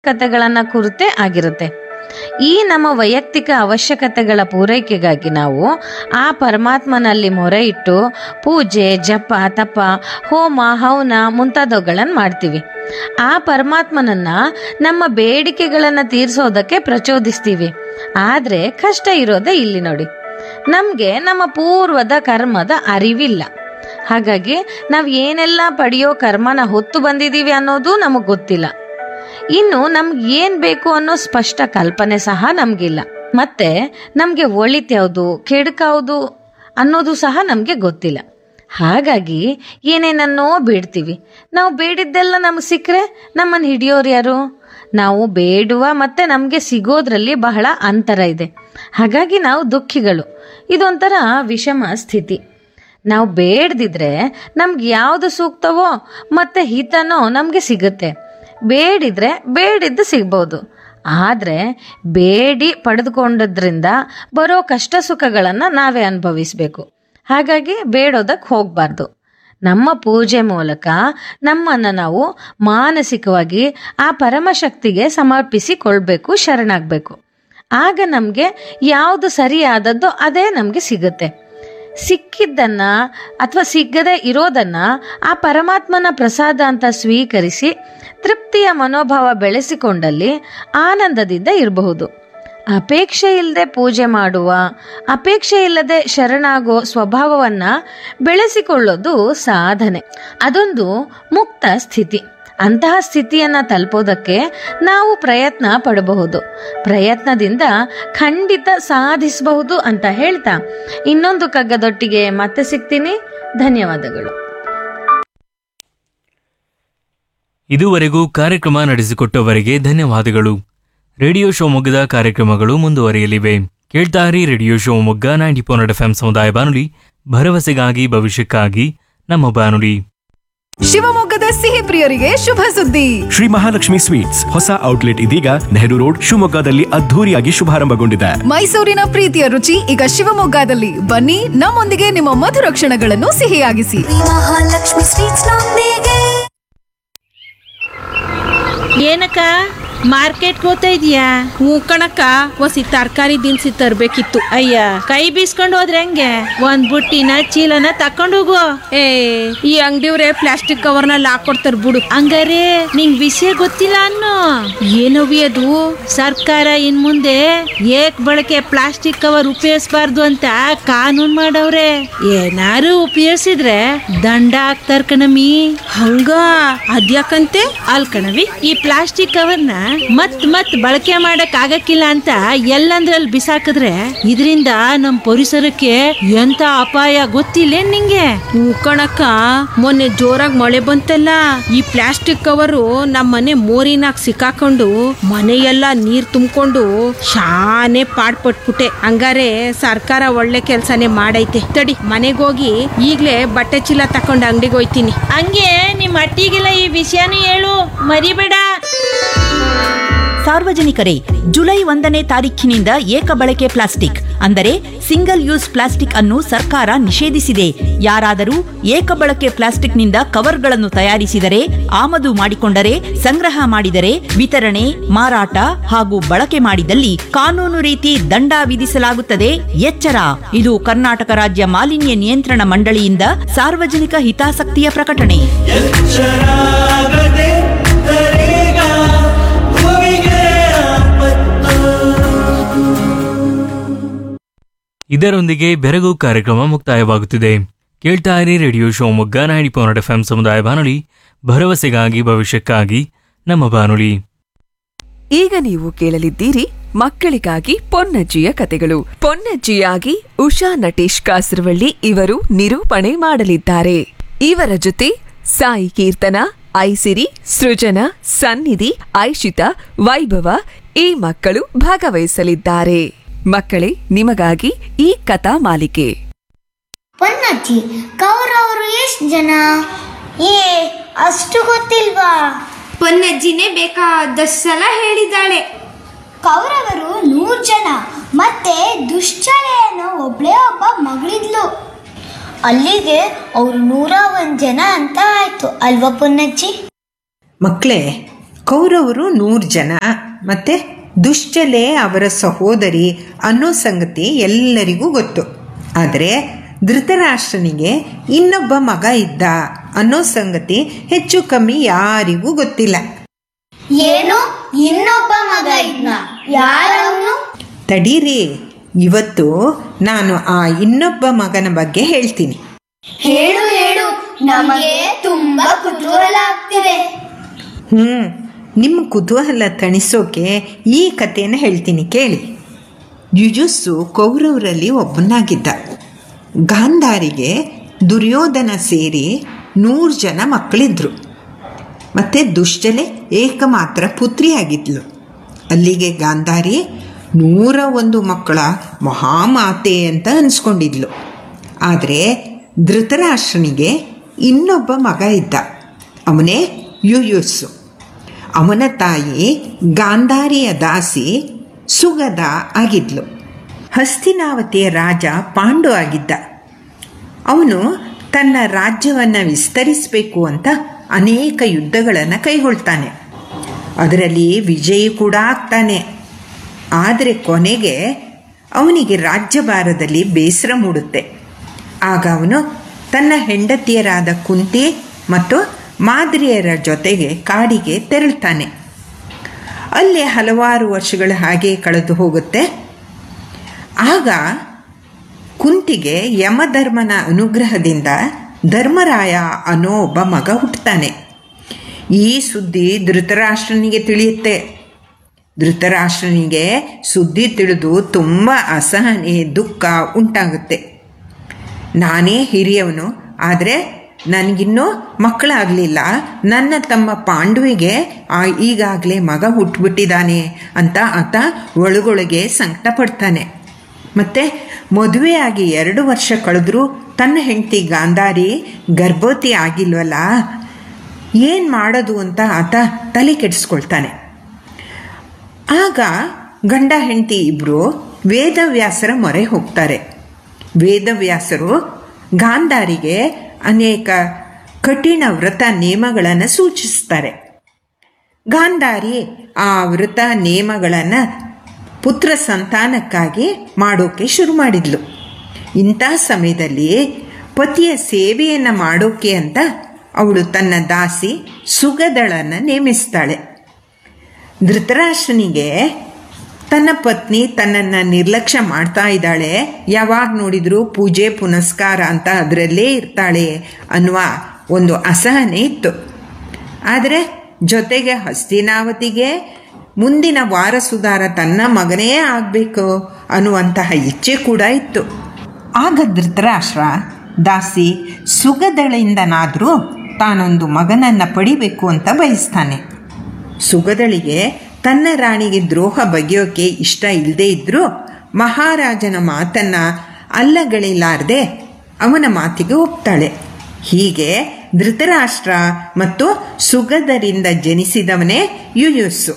ಕತೆಗಳನ್ನ ಕುರಿತೇ ಆಗಿರುತ್ತೆ ಈ ನಮ್ಮ ವೈಯಕ್ತಿಕ ಅವಶ್ಯಕತೆಗಳ ಪೂರೈಕೆಗಾಗಿ ನಾವು ಆ ಪರಮಾತ್ಮನಲ್ಲಿ ಮೊರೆ ಇಟ್ಟು ಪೂಜೆ ಜಪ ತಪ ಹೋಮ ಹವನ ಮುಂತಾದವುಗಳನ್ನು ಮಾಡ್ತೀವಿ ಆ ಪರಮಾತ್ಮನನ್ನ ನಮ್ಮ ಬೇಡಿಕೆಗಳನ್ನು ತೀರಿಸೋದಕ್ಕೆ ಪ್ರಚೋದಿಸ್ತೀವಿ ಆದ್ರೆ ಕಷ್ಟ ಇರೋದೇ ಇಲ್ಲಿ ನೋಡಿ ನಮಗೆ ನಮ್ಮ ಪೂರ್ವದ ಕರ್ಮದ ಅರಿವಿಲ್ಲ ಹಾಗಾಗಿ ನಾವು ಏನೆಲ್ಲ ಪಡೆಯೋ ಕರ್ಮನ ಹೊತ್ತು ಬಂದಿದ್ದೀವಿ ಅನ್ನೋದು ನಮಗೆ ಗೊತ್ತಿಲ್ಲ ಇನ್ನು ನಮ್ಗೆ ಏನ್ ಬೇಕು ಅನ್ನೋ ಸ್ಪಷ್ಟ ಕಲ್ಪನೆ ಸಹ ನಮ್ಗಿಲ್ಲ ಮತ್ತೆ ನಮ್ಗೆ ಒಳಿತ್ಯಾವುದು ಕೆಡುಕಾವುದು ಅನ್ನೋದು ಸಹ ನಮ್ಗೆ ಗೊತ್ತಿಲ್ಲ ಹಾಗಾಗಿ ಏನೇನನ್ನೋ ಬೇಡ್ತೀವಿ ನಾವು ಬೇಡಿದ್ದೆಲ್ಲ ನಮ್ಗೆ ಸಿಕ್ಕರೆ ನಮ್ಮನ್ನು ಹಿಡಿಯೋರು ಯಾರು ನಾವು ಬೇಡುವ ಮತ್ತೆ ನಮಗೆ ಸಿಗೋದ್ರಲ್ಲಿ ಬಹಳ ಅಂತರ ಇದೆ ಹಾಗಾಗಿ ನಾವು ದುಃಖಿಗಳು ಇದೊಂಥರ ವಿಷಮ ಸ್ಥಿತಿ ನಾವು ಬೇಡ್ದಿದ್ರೆ ನಮ್ಗೆ ಯಾವುದು ಸೂಕ್ತವೋ ಮತ್ತೆ ಹಿತನೋ ನಮಗೆ ಸಿಗುತ್ತೆ ಬೇಡಿದ್ರೆ ಬೇಡಿದ್ದು ಸಿಗ್ಬೋದು ಆದರೆ ಬೇಡಿ ಪಡೆದುಕೊಂಡದ್ರಿಂದ ಬರೋ ಕಷ್ಟ ಸುಖಗಳನ್ನು ನಾವೇ ಅನುಭವಿಸಬೇಕು ಹಾಗಾಗಿ ಬೇಡೋದಕ್ಕೆ ಹೋಗಬಾರ್ದು ನಮ್ಮ ಪೂಜೆ ಮೂಲಕ ನಮ್ಮನ್ನು ನಾವು ಮಾನಸಿಕವಾಗಿ ಆ ಪರಮಶಕ್ತಿಗೆ ಸಮರ್ಪಿಸಿಕೊಳ್ಬೇಕು ಶರಣಾಗಬೇಕು ಆಗ ನಮಗೆ ಯಾವುದು ಸರಿಯಾದದ್ದು ಅದೇ ನಮಗೆ ಸಿಗುತ್ತೆ ಸಿಕ್ಕಿದ್ದನ್ನ ಅಥವಾ ಸಿಗದೆ ಇರೋದನ್ನ ಆ ಪರಮಾತ್ಮನ ಪ್ರಸಾದ ಅಂತ ಸ್ವೀಕರಿಸಿ ತೃಪ್ತಿಯ ಮನೋಭಾವ ಬೆಳೆಸಿಕೊಂಡಲ್ಲಿ ಆನಂದದಿಂದ ಇರಬಹುದು ಅಪೇಕ್ಷೆ ಇಲ್ಲದೆ ಪೂಜೆ ಮಾಡುವ ಅಪೇಕ್ಷೆ ಇಲ್ಲದೆ ಶರಣಾಗೋ ಸ್ವಭಾವವನ್ನ ಬೆಳೆಸಿಕೊಳ್ಳೋದು ಸಾಧನೆ ಅದೊಂದು ಮುಕ್ತ ಸ್ಥಿತಿ ಅಂತಹ ಸ್ಥಿತಿಯನ್ನ ತಲುಪೋದಕ್ಕೆ ನಾವು ಪ್ರಯತ್ನ ಪಡಬಹುದು ಪ್ರಯತ್ನದಿಂದ ಖಂಡಿತ ಸಾಧಿಸಬಹುದು ಅಂತ ಹೇಳ್ತಾ ಇನ್ನೊಂದು ಕಗ್ಗದೊಟ್ಟಿಗೆ ಮತ್ತೆ ಸಿಗ್ತೀನಿ ಧನ್ಯವಾದಗಳು ಇದುವರೆಗೂ ಕಾರ್ಯಕ್ರಮ ನಡೆಸಿಕೊಟ್ಟವರಿಗೆ ಧನ್ಯವಾದಗಳು ರೇಡಿಯೋ ಶಿವಮೊಗ್ಗದ ಕಾರ್ಯಕ್ರಮಗಳು ಮುಂದುವರಿಯಲಿವೆ ಕೇಳ್ತಾರಿ radio Shivamogga ninety four F M ಸಮುದಾಯ ಬಾನುಲಿ ಭರವಸೆಗಾಗಿ ಭವಿಷ್ಯಕ್ಕಾಗಿ ನಮ್ಮ ಬಾನುಲಿ ಶಿವಮೊಗ್ಗದ ಸಿಹಿ ಪ್ರಿಯರಿಗೆ ಶುಭ ಸುದ್ದಿ ಶ್ರೀ ಮಹಾಲಕ್ಷ್ಮಿ ಸ್ವೀಟ್ಸ್ ಹೊಸ ಔಟ್ಲೆಟ್ ಇದೀಗ ನೆಹರು ರೋಡ್ ಶಿವಮೊಗ್ಗದಲ್ಲಿ ಅದ್ಧೂರಿಯಾಗಿ ಶುಭಾರಂಭಗೊಂಡಿದೆ ಮೈಸೂರಿನ ಪ್ರೀತಿಯ ರುಚಿ ಈಗ ಶಿವಮೊಗ್ಗದಲ್ಲಿ ಬನ್ನಿ ನಮ್ಮೊಂದಿಗೆ ನಿಮ್ಮ ಮಧುರ ಕ್ಷಣಗಳನ್ನು ಸಿಹಿಯಾಗಿಸಿ ಮಹಾಲಕ್ಷ್ಮಿ ಸ್ವೀಟ್ಸ್ ನೊಂದಿಗೆ ಏನಕ್ಕ ಮಾರ್ಕೆಟ್ಗೆ ಹೋಗ್ತಾ ಇದೀಯಾ ಹ್ಞೂ ಕಣಕ್ಕ ಒಸಿ ತರಕಾರಿ ದಿನಸಿ ತರ್ಬೇಕಿತ್ತು ಅಯ್ಯ ಕೈ ಬೀಸ್ಕೊಂಡು ಹೋದ್ರೆ ಹೆಂಗೆ ಒಂದ್ ಬುಟ್ಟಿನ ಚೀಲನ ತಕೊಂಡು ಹೋಗು ಏ ಈ ಅಂಗಡಿಯವ್ರೆ ಪ್ಲಾಸ್ಟಿಕ್ ಕವರ್ನಲ್ಲಿ ಹಾಕೊಡ್ತಾರ ಬಿಡು ಹಂಗಾರೆ ನಿಂಗ್ ವಿಷಯ ಗೊತ್ತಿಲ್ಲ ಅನ್ನೋ ಏನವಿ ಅದು ಸರ್ಕಾರ ಇನ್ ಮುಂದೆ ಏಕ್ ಬಳಕೆ ಪ್ಲಾಸ್ಟಿಕ್ ಕವರ್ ಉಪಯೋಗಿಸಬಾರ್ದು ಅಂತ ಕಾನೂನ್ ಮಾಡವ್ರೆ ಏನಾರು ಉಪಯೋಗಿಸಿದ್ರೆ ದಂಡ ಹಾಕ್ತಾರ ಕಣಮಿ ಹಂಗ ಅದ್ಯಾಕಂತೆ ಅಲ್ ಕಣವಿ ಈ ಪ್ಲಾಸ್ಟಿಕ್ ಕವರ್ನ ಮತ್ ಮತ್ ಬಳಕೆ ಮಾಡಕ್ ಆಗಕ್ಕಿಲ್ಲ ಅಂತ ಎಲ್ಲಂದ್ರಲ್ಲಿ ಬಿಸಾಕಿದ್ರೆ ಇದರಿಂದ ನಮ್ ಪರಿಸರಕ್ಕೆ ಎಂತ ಅಪಾಯ ಗೊತ್ತಿಲ್ಲ ನಿಂಗೆ ಹ್ಞೂ ಕಣಕ್ಕ ಮೊನ್ನೆ ಜೋರಾಗಿ ಮಳೆ ಬಂತಲ್ಲ ಈ ಪ್ಲಾಸ್ಟಿಕ್ ಕವರು ನಮ್ಮ ಮನೆ ಮೋರಿನಾಗ ಸಿಕ್ಕಾಕೊಂಡು ಮನೆಯೆಲ್ಲ ನೀರ್ ತುಂಬಿಕೊಂಡು ಶಾನೆ ಪಾಡ್ಪಟ್ಬಿಟ್ಟೆ ಹಂಗಾರೆ ಸರ್ಕಾರ ಒಳ್ಳೆ ಕೆಲ್ಸನೇ ಮಾಡೈತೆ ತಡಿ ಮನೆಗೋಗಿ ಈಗ್ಲೇ ಬಟ್ಟೆ ಚೀಲ ತಕೊಂಡು ಅಂಗಡಿಗೆ ಹೋಯ್ತೀನಿ ಹಂಗೆ ನಿಮ್ ಅಟ್ಟಿಗೆಲ್ಲ ಈ ವಿಷಯನೂ ಹೇಳು ಮರಿಬೇಡ ಸಾರ್ವಜನಿಕರೇ ಜುಲೈ ಒಂದನೇ ತಾರೀಖಿನಿಂದ ಏಕ ಬಳಕೆ ಪ್ಲಾಸ್ಟಿಕ್ ಅಂದರೆ ಸಿಂಗಲ್ ಯೂಸ್ ಪ್ಲಾಸ್ಟಿಕ್ ಅನ್ನು ಸರ್ಕಾರ ನಿಷೇಧಿಸಿದೆ ಯಾರಾದರೂ ಏಕ ಬಳಕೆ ಪ್ಲಾಸ್ಟಿಕ್ನಿಂದ ಕವರ್ಗಳನ್ನು ತಯಾರಿಸಿದರೆ ಆಮದು ಮಾಡಿಕೊಂಡರೆ ಸಂಗ್ರಹ ಮಾಡಿದರೆ ವಿತರಣೆ ಮಾರಾಟ ಹಾಗೂ ಬಳಕೆ ಮಾಡಿದಲ್ಲಿ ಕಾನೂನು ರೀತಿ ದಂಡ ವಿಧಿಸಲಾಗುತ್ತದೆ ಎಚ್ಚರ ಇದು ಕರ್ನಾಟಕ ರಾಜ್ಯ ಮಾಲಿನ್ಯ ನಿಯಂತ್ರಣ ಮಂಡಳಿಯಿಂದ ಸಾರ್ವಜನಿಕ ಹಿತಾಸಕ್ತಿಯ ಪ್ರಕಟಣೆ ಶರಾಗದೆ ತರೇಗ ಭುವಿಗೆ ಆಪತ್ತು ಇದರೊಂದಿಗೆ ಬೆರಗು ಕಾರ್ಯಕ್ರಮ ಮುಕ್ತಾಯವಾಗುತ್ತಿದೆ ಕೇಳ್ತಾ ಇರಿ radio Shivamogga ninety four F M ಸಮುದಾಯ ಬಾನುಲಿ ಭರವಸೆಗಾಗಿ ಭವಿಷ್ಯಕ್ಕಾಗಿ ನಮ್ಮ ಬಾನುಲಿ ಈಗ ನೀವು ಕೇಳಲಿದ್ದೀರಿ ಮಕ್ಕಳಿಗಾಗಿ ಪೊನ್ನಜ್ಜಿಯ ಕತೆಗಳು ಪೊನ್ನಜ್ಜಿಯಾಗಿ ಉಷಾ ನಟೇಶ್ ಕಾಸರವಳ್ಳಿ ಇವರು ನಿರೂಪಣೆ ಮಾಡಲಿದ್ದಾರೆ ಇವರ ಜೊತೆ ಸಾಯಿ ಕೀರ್ತನ ಐಸಿರಿ ಸೃಜನ ಸನ್ನಿಧಿ ಐಶಿತಾ ವೈಭವ ಈ ಮಕ್ಕಳು ಭಾಗವಹಿಸಲಿದ್ದಾರೆ ಮಕ್ಕಳೇ ನಿಮಗಾಗಿ ಈ ಕಥಾ ಮಾಲಿಕೆ ಪೊನ್ನಜ್ಜಿ ಕೌರವರು ಎಷ್ಟು ಜನ ಏ ಅಷ್ಟು ಗೊತ್ತಿಲ್ವಾ ಪೊನ್ನಜ್ಜಿನೇ ಬೇಕಾದಷ್ಟು ಸಲ ಹೇಳಿದ್ದಾಳೆ ಕೌರವರು ನೂರು ಜನ ಮತ್ತೆ ದುಶ್ಚಲೆ ಅನ್ನೋ ಒಬ್ಳೇ ಒಬ್ಬ ಮಗಳಿದ್ಲು ಅಲ್ಲಿಗೆ ಅವರು ನೂರ ಒಂದು ಜನ ಅಂತ ಆಯ್ತು ಅಲ್ವಾ ಪೊನ್ನಜ್ಜಿ ಮಕ್ಕಳೇ ಕೌರವರು ನೂರು ಜನ ಮತ್ತು ದುಶ್ಚಲೆ ಅವರ ಸಹೋದರಿ ಅನ್ನೋ ಸಂಗತಿ ಎಲ್ಲರಿಗೂ ಗೊತ್ತು ಆದರೆ ಧೃತರಾಷ್ಟ್ರನಿಗೆ ಇನ್ನೊಬ್ಬ ಮಗ ಇದ್ದ ಅನ್ನೋ ಸಂಗತಿ ಹೆಚ್ಚು ಕಮ್ಮಿ ಯಾರಿಗೂ ಗೊತ್ತಿಲ್ಲ ಏನು ಇನ್ನೊಬ್ಬ ಮಗ ಇದ್ನ ಯಾರವನು ತಡೀರಿ ಇವತ್ತು ನಾನು ಆ ಇನ್ನೊಬ್ಬ ಮಗನ ಬಗ್ಗೆ ಹೇಳ್ತೀನಿ ಹೇಳು ಹೇಳು ನಮಗೆ ತುಂಬಾ ಕುತೂಹಲ ಆಗ್ತಿದೆ ಹ್ಞೂ ನಿಮ್ಮ ಕುತೂಹಲ ತಣಿಸೋಕೆ ಈ ಕಥೆನ ಹೇಳ್ತೀನಿ ಕೇಳಿ ಯುಜುಸ್ಸು ಕೌರವರಲ್ಲಿ ಒಬ್ಬನಾಗಿದ್ದ ಗಾಂಧಾರಿಗೆ ದುರ್ಯೋಧನ ಸೇರಿ ನೂರು ಜನ ಮಕ್ಕಳಿದ್ರು ಮತ್ತು ದುಶ್ಚಲೆ ಏಕಮಾತ್ರ ಪುತ್ರಿಯಾಗಿದ್ಲು ಅಲ್ಲಿಗೆ ಗಾಂಧಾರಿ ನೂರ ಒಂದು ಮಕ್ಕಳ ಮಹಾಮಾತೆ ಅಂತ ಅನಿಸ್ಕೊಂಡಿದ್ಲು ಆದರೆ ಧೃತರಾಷ್ಟ್ರನಿಗೆ ಇನ್ನೊಬ್ಬ ಮಗ ಇದ್ದ ಅವನೇ ಯುಯುಸ್ಸು ಅವನ ತಾಯಿ ಗಾಂಧಾರಿಯ ದಾಸಿ ಸುಗದ ಆಗಿದ್ಲು ಹಸ್ತಿನಾವತಿಯ ರಾಜ ಪಾಂಡು ಆಗಿದ್ದ ಅವನು ತನ್ನ ರಾಜ್ಯವನ್ನು ವಿಸ್ತರಿಸಬೇಕು ಅಂತ ಅನೇಕ ಯುದ್ಧಗಳನ್ನು ಕೈಗೊಳ್ತಾನೆ ಅದರಲ್ಲಿ ವಿಜಯಿ ಕೂಡ ಆಗ್ತಾನೆ ಆದರೆ ಕೊನೆಗೆ ಅವನಿಗೆ ರಾಜ್ಯಭಾರದಲ್ಲಿ ಬೇಸರ ಮೂಡುತ್ತೆ ಆಗ ಅವನು ತನ್ನ ಹೆಂಡತಿಯರಾದ ಕುಂತಿ ಮತ್ತು ಮಾದ್ರಿಯರ ಜೊತೆಗೆ ಕಾಡಿಗೆ ತೆರಳ್ತಾನೆ ಅಲ್ಲಿ ಹಲವಾರು ವರ್ಷಗಳ ಹಾಗೆ ಕಳೆದು ಹೋಗುತ್ತೆ ಆಗ ಕುಂತಿಗೆ ಯಮಧರ್ಮನ ಅನುಗ್ರಹದಿಂದ ಧರ್ಮರಾಯ ಅನ್ನೋ ಒಬ್ಬ ಮಗ ಹುಟ್ಟುತ್ತಾನೆ ಈ ಸುದ್ದಿ ಧೃತರಾಷ್ಟ್ರನಿಗೆ ತಿಳಿಯುತ್ತೆ ಧೃತರಾಷ್ಟ್ರನಿಗೆ ಸುದ್ದಿ ತಿಳಿದು ತುಂಬ ಅಸಹನೆ ದುಃಖ ಉಂಟಾಗುತ್ತೆ ನಾನೇ ಹಿರಿಯವನು ಆದರೆ ನನಗಿನ್ನೂ ಮಕ್ಕಳಾಗಲಿಲ್ಲ ನನ್ನ ತಮ್ಮ ಪಾಂಡುವಿಗೆ ಆ ಈಗಾಗಲೇ ಮಗ ಹುಟ್ಟುಬಿಟ್ಟಿದ್ದಾನೆ ಅಂತ ಆತ ಒಳಗೊಳಗೆ ಸಂಕಟ ಪಡ್ತಾನೆ ಮತ್ತು ಮದುವೆಯಾಗಿ ಎರಡು ವರ್ಷ ಕಳೆದ್ರೂ ತನ್ನ ಹೆಂಡತಿ ಗಾಂಧಾರಿ ಗರ್ಭವತಿ ಆಗಿಲ್ವಲ್ಲ ಏನು ಮಾಡೋದು ಅಂತ ಆತ ತಲೆ ಕೆಡಿಸ್ಕೊಳ್ತಾನೆ ಆಗ ಗಂಡ ಹೆಂಡತಿ ಇಬ್ಬರು ವೇದವ್ಯಾಸರ ಮೊರೆ ಹೋಗ್ತಾರೆ ವೇದವ್ಯಾಸರು ಗಾಂಧಾರಿಗೆ ಅನೇಕ ಕಠಿಣ ವ್ರತ ನಿಯಮಗಳನ್ನು ಸೂಚಿಸ್ತಾರೆ ಗಾಂಧಾರಿ ಆ ವ್ರತ ನಿಯಮಗಳನ್ನು ಪುತ್ರ ಸಂತಾನಕ್ಕಾಗಿ ಮಾಡೋಕೆ ಶುರು ಮಾಡಿದ್ಲು ಇಂಥ ಸಮಯದಲ್ಲಿ ಪತಿಯ ಸೇವೆಯನ್ನು ಮಾಡೋಕೆ ಅಂತ ಅವಳು ತನ್ನ ದಾಸಿ ಸುಗದಳನ್ನು ನೇಮಿಸ್ತಾಳೆ ಧೃತರಾಷ್ಟ್ರನಿಗೆ ತನ್ನ ಪತ್ನಿ ತನ್ನನ್ನು ನಿರ್ಲಕ್ಷ್ಯ ಮಾಡ್ತಾ ಇದ್ದಾಳೆ ಯಾವಾಗ ನೋಡಿದರೂ ಪೂಜೆ ಪುನಸ್ಕಾರ ಅಂತ ಅದರಲ್ಲೇ ಇರ್ತಾಳೆ ಅನ್ನುವ ಒಂದು ಅಸಹನೆ ಇತ್ತು ಆದರೆ ಜೊತೆಗೆ ಹಸ್ತಿನಾವತಿಗೆ ಮುಂದಿನ ವಾರಸುದಾರ ತನ್ನ ಮಗನೇ ಆಗಬೇಕು ಅನ್ನುವಂತಹ ಇಚ್ಛೆ ಕೂಡ ಇತ್ತು ಆಗ ಧೃತರಾಷ್ಟ್ರ ದಾಸಿ ಸುಗದಳಿಂದನಾದರೂ ತಾನೊಂದು ಮಗನನ್ನು ಪಡಿಬೇಕು ಅಂತ ಬಯಸ್ತಾನೆ ಸುಗದಳಿಗೆ ತನ್ನ ರಾಣಿಗೆ ದ್ರೋಹ ಬಗೆಯೋಕೆ ಇಷ್ಟ ಇಲ್ಲದೇ ಇದ್ದರೂ ಮಹಾರಾಜನ ಮಾತನ್ನು ಅಲ್ಲಗಳಿಲಾರದೆ ಅವನ ಮಾತಿಗೆ ಒಪ್ತಾಳೆ ಹೀಗೆ ಧೃತರಾಷ್ಟ್ರ ಮತ್ತು ಸುಗದರಿಂದ ಜನಿಸಿದವನೇ ಯುಯುಸ್ಸು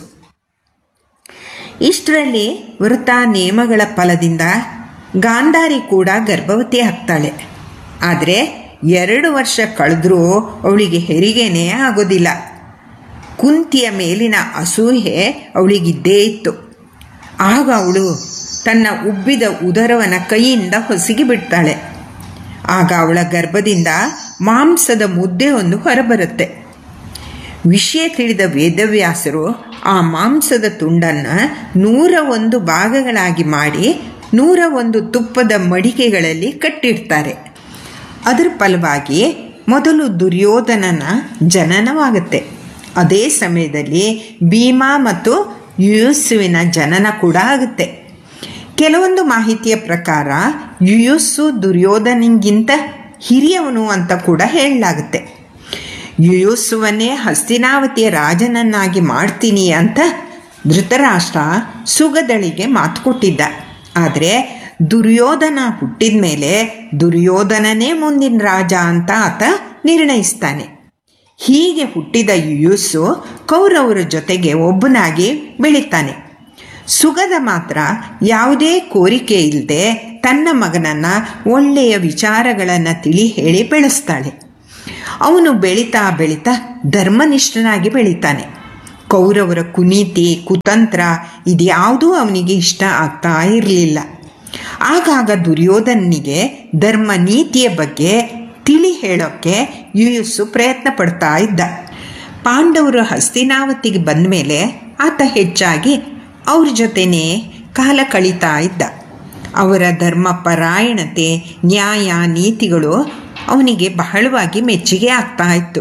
ಇಷ್ಟರಲ್ಲಿ ವೃತ ನಿಯಮಗಳ ಫಲದಿಂದ ಗಾಂಧಾರಿ ಕೂಡ ಗರ್ಭವತಿ ಆಗ್ತಾಳೆ ಆದರೆ ಎರಡು ವರ್ಷ ಕಳೆದ್ರೂ ಅವಳಿಗೆ ಹೆರಿಗೆನೇ ಆಗೋದಿಲ್ಲ ಕುಂತಿಯ ಮೇಲಿನ ಅಸೂಹೆ ಅವಳಿಗಿದ್ದೇ ಇತ್ತು ಆಗ ಅವಳು ತನ್ನ ಉಬ್ಬಿದ ಉದರವನ ಕೈಯಿಂದ ಹೊಸಗಿ ಬಿಡ್ತಾಳೆ ಆಗ ಅವಳ ಗರ್ಭದಿಂದ ಮಾಂಸದ ಮುದ್ದೆ ಒಂದು ಹೊರಬರುತ್ತೆ ವಿಷಯ ತಿಳಿದ ವೇದವ್ಯಾಸರು ಆ ಮಾಂಸದ ತುಂಡನ್ನು ನೂರ ಒಂದು ಭಾಗಗಳಾಗಿ ಮಾಡಿ ನೂರ ಒಂದು ತುಪ್ಪದ ಮಡಿಕೆಗಳಲ್ಲಿ ಕಟ್ಟಿಡ್ತಾರೆ ಅದರ ಫಲವಾಗಿ ಮೊದಲು ದುರ್ಯೋಧನನ ಜನನವಾಗುತ್ತೆ ಅದೇ ಸಮಯದಲ್ಲಿ ಭೀಮಾ ಮತ್ತು ಯುಯುಸ್ಸುವಿನ ಜನನ ಕೂಡ ಆಗುತ್ತೆ ಕೆಲವೊಂದು ಮಾಹಿತಿಯ ಪ್ರಕಾರ ಯುಯುಸ್ಸು ದುರ್ಯೋಧನಿಗಿಂತ ಹಿರಿಯವನು ಅಂತ ಕೂಡ ಹೇಳಲಾಗುತ್ತೆ ಯುಯುಸ್ಸುವನ್ನೇ ಹಸ್ತಿನಾವತಿಯ ರಾಜನನ್ನಾಗಿ ಮಾಡ್ತೀನಿ ಅಂತ ಧೃತರಾಷ್ಟ್ರ ಸುಗದಳಿಗೆ ಮಾತು ಕೊಟ್ಟಿದ್ದ ಆದರೆ ದುರ್ಯೋಧನ ಹುಟ್ಟಿದ ಮೇಲೆ ದುರ್ಯೋಧನನೇ ಮುಂದಿನ ರಾಜ ಅಂತ ಆತ ನಿರ್ಣಯಿಸ್ತಾನೆ ಹೀಗೆ ಹುಟ್ಟಿದ ಯುಯುಸ್ಸು ಕೌರವರ ಜೊತೆಗೆ ಒಬ್ಬನಾಗಿ ಬೆಳೀತಾನೆ ಸುಗದ ಮಾತ್ರ ಯಾವುದೇ ಕೋರಿಕೆ ಇಲ್ಲದೆ ತನ್ನ ಮಗನನ್ನು ಒಳ್ಳೆಯ ವಿಚಾರಗಳನ್ನು ತಿಳಿ ಹೇಳಿ ಬೆಳೆಸ್ತಾಳೆ ಅವನು ಬೆಳೀತಾ ಬೆಳೀತಾ ಧರ್ಮನಿಷ್ಠನಾಗಿ ಬೆಳೀತಾನೆ ಕೌರವರ ಕುನೀತಿ ಕುತಂತ್ರ ಇದ್ಯಾವುದೂ ಅವನಿಗೆ ಇಷ್ಟ ಆಗ್ತಾ ಇರಲಿಲ್ಲ ಆಗಾಗ ದುರ್ಯೋಧನಿಗೆ ಧರ್ಮ ನೀತಿಯ ಬಗ್ಗೆ ತಿಳಿ ಹೇಳೋಕ್ಕೆ ಯುಯುಸ್ಸು ಪ್ರಯತ್ನ ಪಡ್ತಾ ಇದ್ದ ಪಾಂಡವರು ಹಸ್ತಿನಾವತಿಗೆ ಬಂದ ಮೇಲೆ ಆತ ಹೆಚ್ಚಾಗಿ ಅವ್ರ ಜೊತೆನೇ ಕಾಲ ಕಳೀತಾ ಇದ್ದ ಅವರ ಧರ್ಮ ಪರಾಯಣತೆ ನ್ಯಾಯ ನೀತಿಗಳು ಅವನಿಗೆ ಬಹಳವಾಗಿ ಮೆಚ್ಚುಗೆ ಆಗ್ತಾ ಇತ್ತು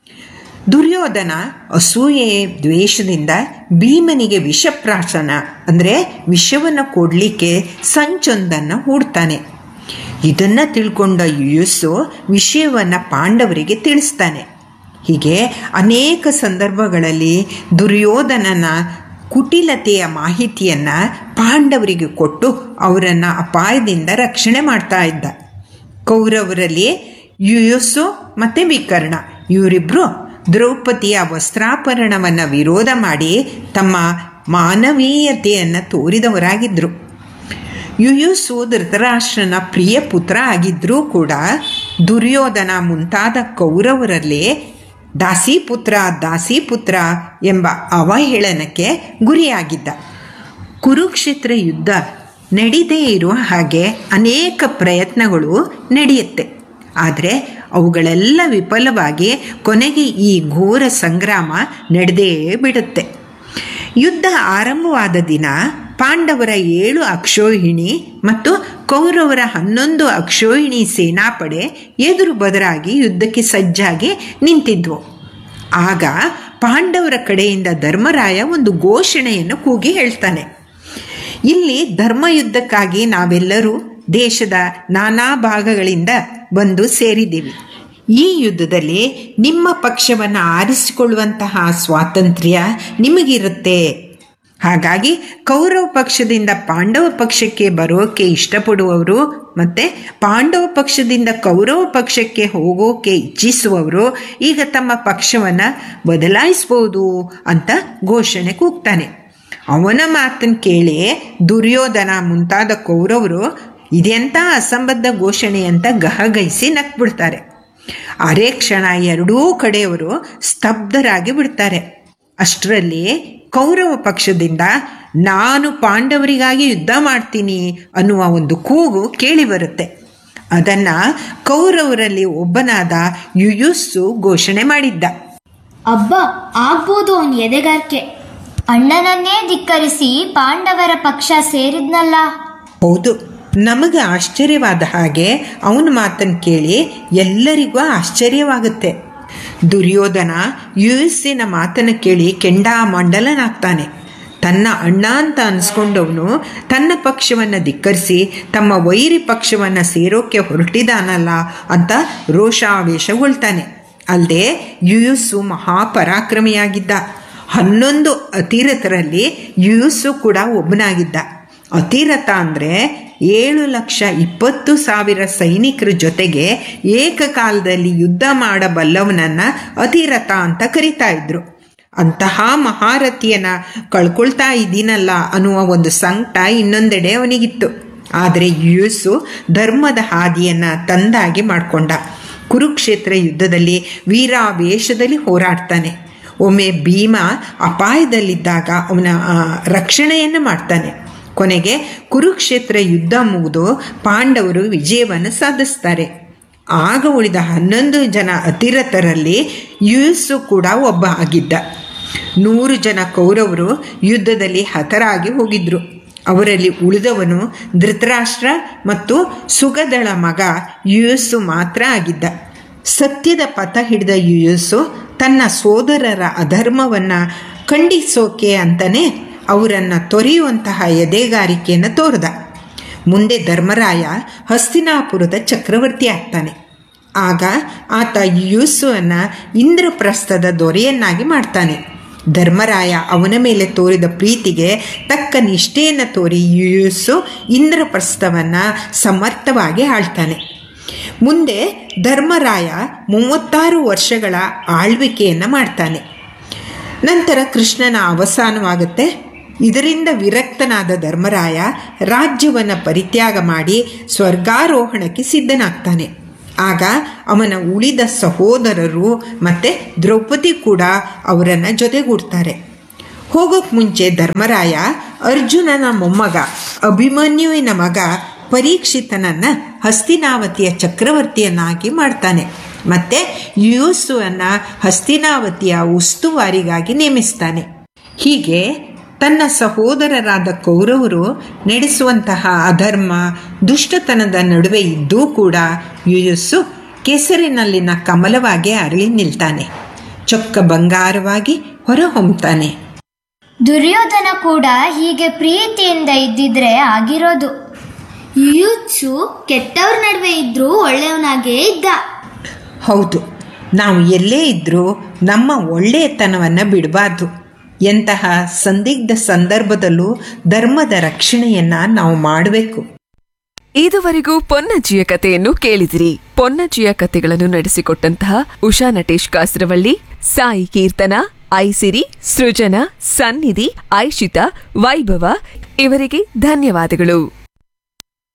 ದುರ್ಯೋಧನ ಅಸೂಯೆ ದ್ವೇಷದಿಂದ ಭೀಮನಿಗೆ ವಿಷಪ್ರಾಶನ ಅಂದರೆ ವಿಷವನ್ನು ಕೊಡಲಿಕ್ಕೆ ಸಂಚೊಂದನ್ನು ಹೂಡ್ತಾನೆ ಇದನ್ನು ತಿಳ್ಕೊಂಡ ಯುಯುಸ್ಸು ವಿಷಯವನ್ನು ಪಾಂಡವರಿಗೆ ತಿಳಿಸ್ತಾನೆ ಹೀಗೆ ಅನೇಕ ಸಂದರ್ಭಗಳಲ್ಲಿ ದುರ್ಯೋಧನನ ಕುಟಿಲತೆಯ ಮಾಹಿತಿಯನ್ನು ಪಾಂಡವರಿಗೆ ಕೊಟ್ಟು ಅವರನ್ನು ಅಪಾಯದಿಂದ ರಕ್ಷಣೆ ಮಾಡ್ತಾ ಇದ್ದ ಕೌರವರಲ್ಲಿ ಯುಯುಸ್ಸು ಮತ್ತು ವಿಕರ್ಣ ಇವರಿಬ್ಬರು ದ್ರೌಪದಿಯ ವಸ್ತ್ರಾಪರಣವನ್ನು ವಿರೋಧ ಮಾಡಿ ತಮ್ಮ ಮಾನವೀಯತೆಯನ್ನು ತೋರಿದವರಾಗಿದ್ದರು ಯುಯುಸ್ಸು ಧೃತರಾಷ್ಟ್ರನ ಪ್ರಿಯ ಪುತ್ರ ಆಗಿದ್ದರೂ ಕೂಡ ದುರ್ಯೋಧನ ಮುಂತಾದ ಕೌರವರಲ್ಲಿ ದಾಸಿಪುತ್ರ ದಾಸಿಪುತ್ರ ಎಂಬ ಅವಹೇಳನಕ್ಕೆ ಗುರಿಯಾಗಿದ್ದ ಕುರುಕ್ಷೇತ್ರ ಯುದ್ಧ ನಡೀದೇ ಇರುವ ಹಾಗೆ ಅನೇಕ ಪ್ರಯತ್ನಗಳು ನಡೆಯುತ್ತೆ ಆದರೆ ಅವುಗಳೆಲ್ಲ ವಿಫಲವಾಗಿ ಕೊನೆಗೆ ಈ ಘೋರ ಸಂಗ್ರಾಮ ನಡೆದೇ ಬಿಡುತ್ತೆ ಯುದ್ಧ ಆರಂಭವಾದ ದಿನ ಪಾಂಡವರ ಏಳು ಅಕ್ಷೋಹಿಣಿ ಮತ್ತು ಕೌರವರ ಹನ್ನೊಂದು ಅಕ್ಷೋಹಿಣಿ ಸೇನಾಪಡೆ ಎದುರು ಬದರಾಗಿ ಯುದ್ಧಕ್ಕೆ ಸಜ್ಜಾಗಿ ನಿಂತಿದ್ವು ಆಗ ಪಾಂಡವರ ಕಡೆಯಿಂದ ಧರ್ಮರಾಯ ಒಂದು ಘೋಷಣೆಯನ್ನು ಕೂಗಿ ಹೇಳ್ತಾನೆ ಇಲ್ಲಿ ಧರ್ಮಯುದ್ಧಕ್ಕಾಗಿ ನಾವೆಲ್ಲರೂ ದೇಶದ ನಾನಾ ಭಾಗಗಳಿಂದ ಬಂದು ಸೇರಿದ್ದೀವಿ ಈ ಯುದ್ಧದಲ್ಲಿ ನಿಮ್ಮ ಪಕ್ಷವನ್ನು ಆರಿಸಿಕೊಳ್ಳುವಂತಹ ಸ್ವಾತಂತ್ರ್ಯ ನಿಮಗಿರುತ್ತೆ ಹಾಗಾಗಿ ಕೌರವ ಪಕ್ಷದಿಂದ ಪಾಂಡವ ಪಕ್ಷಕ್ಕೆ ಬರೋಕ್ಕೆ ಇಷ್ಟಪಡುವವರು ಮತ್ತು ಪಾಂಡವ ಪಕ್ಷದಿಂದ ಕೌರವ ಪಕ್ಷಕ್ಕೆ ಹೋಗೋಕೆ ಇಚ್ಛಿಸುವವರು ಈಗ ತಮ್ಮ ಪಕ್ಷವನ್ನು ಬದಲಾಯಿಸ್ಬೋದು ಅಂತ ಘೋಷಣೆ ಕೂಗ್ತಾನೆ ಅವನ ಮಾತನ್ನು ಕೇಳಿ ದುರ್ಯೋಧನ ಮುಂತಾದ ಕೌರವರು ಇದೆಂಥ ಅಸಂಬದ್ಧ ಘೋಷಣೆ ಅಂತ ಗಹಗೈಸಿ ನಕ್ಬಿಡ್ತಾರೆ ಅರೆ ಕ್ಷಣ ಎರಡೂ ಕಡೆಯವರು ಸ್ತಬ್ಧರಾಗಿ ಬಿಡ್ತಾರೆ ಅಷ್ಟರಲ್ಲಿ ಕೌರವ ಪಕ್ಷದಿಂದ ನಾನು ಪಾಂಡವರಿಗಾಗಿ ಯುದ್ಧ ಮಾಡ್ತೀನಿ ಅನ್ನುವ ಒಂದು ಕೂಗು ಕೇಳಿ ಬರುತ್ತೆ ಅದನ್ನು ಕೌರವರಲ್ಲಿ ಒಬ್ಬನಾದ ಯುಯುಸ್ಸು ಘೋಷಣೆ ಮಾಡಿದ್ದ ಅಬ್ಬ ಆಗ್ಬೋದು ಅವನ್ ಎದೆಗಾರಿಕೆ ಅಣ್ಣನನ್ನೇ ಧಿಕ್ಕರಿಸಿ ಪಾಂಡವರ ಪಕ್ಷ ಸೇರಿದ್ನಲ್ಲ ಹೌದು ನಮಗೆ ಆಶ್ಚರ್ಯವಾದ ಹಾಗೆ ಅವನ ಮಾತನ್ನು ಕೇಳಿ ಎಲ್ಲರಿಗೂ ಆಶ್ಚರ್ಯವಾಗುತ್ತೆ ದುರ್ಯೋಧನ ಯುಎಸ್ಸಿನ ಮಾತನ್ನು ಕೇಳಿ ಕೆಂಡಾಮಂಡಲನಾಗ್ತಾನೆ ತನ್ನ ಅಣ್ಣ ಅಂತ ಅನ್ಸ್ಕೊಂಡವನು ತನ್ನ ಪಕ್ಷವನ್ನು ಧಿಕ್ಕರಿಸಿ ತಮ್ಮ ವೈರಿ ಪಕ್ಷವನ್ನು ಸೇರೋಕ್ಕೆ ಹೊರಟಿದಾನಲ್ಲ ಅಂತ ರೋಷಾವೇಶಗೊಳ್ತಾನೆ ಅಲ್ಲದೆ ಯುಯುಸ್ಸು ಮಹಾಪರಾಕ್ರಮಿಯಾಗಿದ್ದ ಹನ್ನೊಂದು ಅತಿರಥರಲ್ಲಿ ಯುಯುಸ್ಸು ಕೂಡ ಒಬ್ಬನಾಗಿದ್ದ ಅತಿರಥ ಅಂದರೆ ಏಳು ಲಕ್ಷ ಇಪ್ಪತ್ತು ಸಾವಿರ ಸೈನಿಕರ ಜೊತೆಗೆ ಏಕಕಾಲದಲ್ಲಿ ಯುದ್ಧ ಮಾಡಬಲ್ಲವನನ್ನು ಅತಿರಥ ಅಂತ ಕರಿತಾ ಇದ್ರು ಅಂತಹ ಮಹಾರಥಿಯನ್ನ ಕಳ್ಕೊಳ್ತಾ ಇದ್ದೀನಲ್ಲ ಅನ್ನುವ ಒಂದು ಸಂಕಟ ಇನ್ನೊಂದೆಡೆ ಅವನಿಗಿತ್ತು ಆದರೆ ಯುಯುಸ್ಸು ಧರ್ಮದ ಹಾದಿಯನ್ನು ತಂದಾಗಿ ಮಾಡಿಕೊಂಡ ಕುರುಕ್ಷೇತ್ರ ಯುದ್ಧದಲ್ಲಿ ವೀರಾವೇಶದಲ್ಲಿ ಹೋರಾಡ್ತಾನೆ ಒಮ್ಮೆ ಭೀಮ ಅಪಾಯದಲ್ಲಿದ್ದಾಗ ಅವನ ಆ, ರಕ್ಷಣೆಯನ್ನು ಮಾಡ್ತಾನೆ ಕೊನೆಗೆ ಕುರುಕ್ಷೇತ್ರ ಯುದ್ಧ ಮುಗಿದು ಪಾಂಡವರು ವಿಜಯವನ್ನು ಸಾಧಿಸ್ತಾರೆ ಆಗ ಉಳಿದ ಹನ್ನೊಂದು ಜನ ಅತಿರಥರಲ್ಲಿ ಯುಯುಸ್ಸು ಕೂಡ ಒಬ್ಬ ಆಗಿದ್ದ ನೂರು ಜನ ಕೌರವರು ಯುದ್ಧದಲ್ಲಿ ಹತರಾಗಿ ಹೋಗಿದ್ರು ಅವರಲ್ಲಿ ಉಳಿದವನು ಧೃತರಾಷ್ಟ್ರ ಮತ್ತು ಸುಗದಳ ಮಗ ಯುಯುಸ್ಸು ಮಾತ್ರ ಆಗಿದ್ದ ಸತ್ಯದ ಪಥ ಹಿಡಿದ ಯುಯುಸ್ಸು ತನ್ನ ಸೋದರರ ಅಧರ್ಮವನ್ನು ಖಂಡಿಸೋಕೆ ಅಂತಲೇ ಅವರನ್ನು ತೊರೆಯುವಂತಹ ಎದೆಗಾರಿಕೆಯನ್ನು ತೋರ್ದ ಮುಂದೆ ಧರ್ಮರಾಯ ಹಸ್ತಿನಾಪುರದ ಚಕ್ರವರ್ತಿ ಆಗ್ತಾನೆ ಆಗ ಆತ ಯುಯುಸ್ಸುವನ್ನು ಇಂದ್ರಪ್ರಸ್ಥದ ದೊರೆಯನ್ನಾಗಿ ಮಾಡ್ತಾನೆ ಧರ್ಮರಾಯ ಅವನ ಮೇಲೆ ತೋರಿದ ಪ್ರೀತಿಗೆ ತಕ್ಕ ನಿಷ್ಠೆಯನ್ನು ತೋರಿ ಯುಯುಸ್ಸು ಇಂದ್ರಪ್ರಸ್ಥವನ್ನು ಸಮರ್ಥವಾಗಿ ಆಳ್ತಾನೆ ಮುಂದೆ ಧರ್ಮರಾಯ ಮೂವತ್ತಾರು ವರ್ಷಗಳ ಆಳ್ವಿಕೆಯನ್ನು ಮಾಡ್ತಾನೆ ನಂತರ ಕೃಷ್ಣನ ಅವಸಾನವಾಗುತ್ತೆ ಇದರಿಂದ ವಿರಕ್ತನಾದ ಧರ್ಮರಾಯ ರಾಜ್ಯವನ್ನು ಪರಿತ್ಯಾಗ ಮಾಡಿ ಸ್ವರ್ಗಾರೋಹಣಕ್ಕೆ ಸಿದ್ಧನಾಗ್ತಾನೆ ಆಗ ಅವನ ಉಳಿದ ಸಹೋದರರು ಮತ್ತು ದ್ರೌಪದಿ ಕೂಡ ಅವರನ್ನು ಜೊತೆಗೂಡ್ತಾರೆ ಹೋಗೋಕ್ ಮುಂಚೆ ಧರ್ಮರಾಯ ಅರ್ಜುನನ ಮೊಮ್ಮಗ ಅಭಿಮನ್ಯುವಿನ ಮಗ ಪರೀಕ್ಷಿತನನ್ನ ಹಸ್ತಿನಾವತಿಯ ಚಕ್ರವರ್ತಿಯನ್ನಾಗಿ ಮಾಡ್ತಾನೆ ಮತ್ತೆ ಯುಯುಸ್ಸುವನ್ನ ಹಸ್ತಿನಾವತಿಯ ಉಸ್ತುವಾರಿಗಾಗಿ ನೇಮಿಸ್ತಾನೆ ಹೀಗೆ ತನ್ನ ಸಹೋದರರಾದ ಕೌರವರು ನಡೆಸುವಂತಹ ಅಧರ್ಮ ದುಷ್ಟತನದ ನಡುವೆ ಇದ್ದೂ ಕೂಡ ಯುಯುಸ್ಸು ಕೆಸರಿನಲ್ಲಿನ ಕಮಲವಾಗಿ ಅರಳಿ ನಿಲ್ತಾನೆ ಚೊಕ್ಕ ಬಂಗಾರವಾಗಿ ಹೊರಹೊಮ್ತಾನೆ ದುರ್ಯೋಧನ ಕೂಡ ಹೀಗೆ ಪ್ರೀತಿಯಿಂದ ಇದ್ದಿದ್ರೆ ಆಗಿರೋದು ಯುಯುತ್ಸು ಕೆಟ್ಟವ್ರ ನಡುವೆ ಇದ್ರೂ ಒಳ್ಳೆಯವನಾಗೇ ಇದ್ದ ಹೌದು ನಾವು ಎಲ್ಲೇ ಇದ್ರೂ ನಮ್ಮ ಒಳ್ಳೆಯತನವನ್ನು ಬಿಡಬಾರ್ದು ಎಂತಹ ಸಂದಿಗ್ಧ ಸಂದರ್ಭದಲ್ಲೂ ಧರ್ಮದ ರಕ್ಷಣೆಯನ್ನ ನಾವು ಮಾಡಬೇಕು ಇದುವರೆಗೂ ಪೊನ್ನಜ್ಜಿಯ ಕಥೆಯನ್ನು ಕೇಳಿದಿರಿ ಪೊನ್ನಜ್ಜಿಯ ಕಥೆಗಳನ್ನು ನಡೆಸಿಕೊಟ್ಟಂತಹ ಉಷಾ ನಟೇಶ್ ಕಾಸರವಳ್ಳಿ ಸಾಯಿ ಕೀರ್ತನ ಐಸಿರಿ ಸೃಜನಾ ಸನ್ನಿಧಿ ಐಶಿತಾ ವೈಭವ ಇವರಿಗೆ ಧನ್ಯವಾದಗಳು